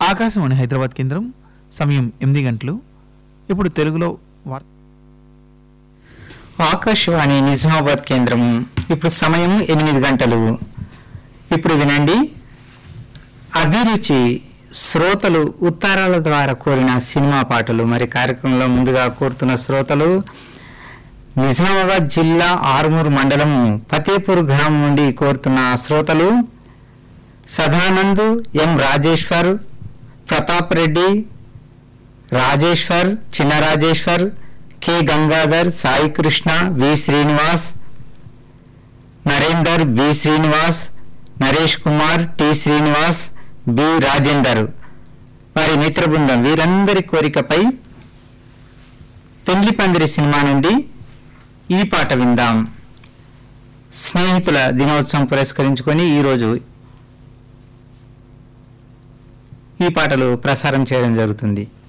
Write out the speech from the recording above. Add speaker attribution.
Speaker 1: ఆకాశవాణి హైదరాబాద్ కేంద్రం సమయం ఎనిమిది గంటలు ఇప్పుడు తెలుగులో వార్త
Speaker 2: ఆకాశవాణి నిజామాబాద్ కేంద్రం ఇప్పుడు సమయం ఎనిమిది గంటలు ఇప్పుడు వినండి అభిరుచి శ్రోతలు ఉత్తరాల ద్వారా కోరిన సినిమా పాటలు మరి కార్యక్రమంలో ముందుగా కోరుతున్న శ్రోతలు నిజామాబాద్ జిల్లా ఆర్మూర్ మండలం ఫతేపూర్ గ్రామం నుండి కోరుతున్న శ్రోతలు సదానంద్ ఎం Rajeshwar Pratap Reddy Rajeshwar Chinna Rajeshwar K Gangadhar Sai Krishna V Srinivas Narender B Srinivas Naresh Kumar T Srinivas B Rajender వారి మిత్ర బృందం వీరందరి కోరికపై పెండ్లి పందిరి సినిమా నుండి ఈ పాట విందాం స్నేహితుల దినోత్సవం పురస్కరించుకొని ఈరోజు ఈ పాటలు ప్రసారం చేయడం జరుగుతుంది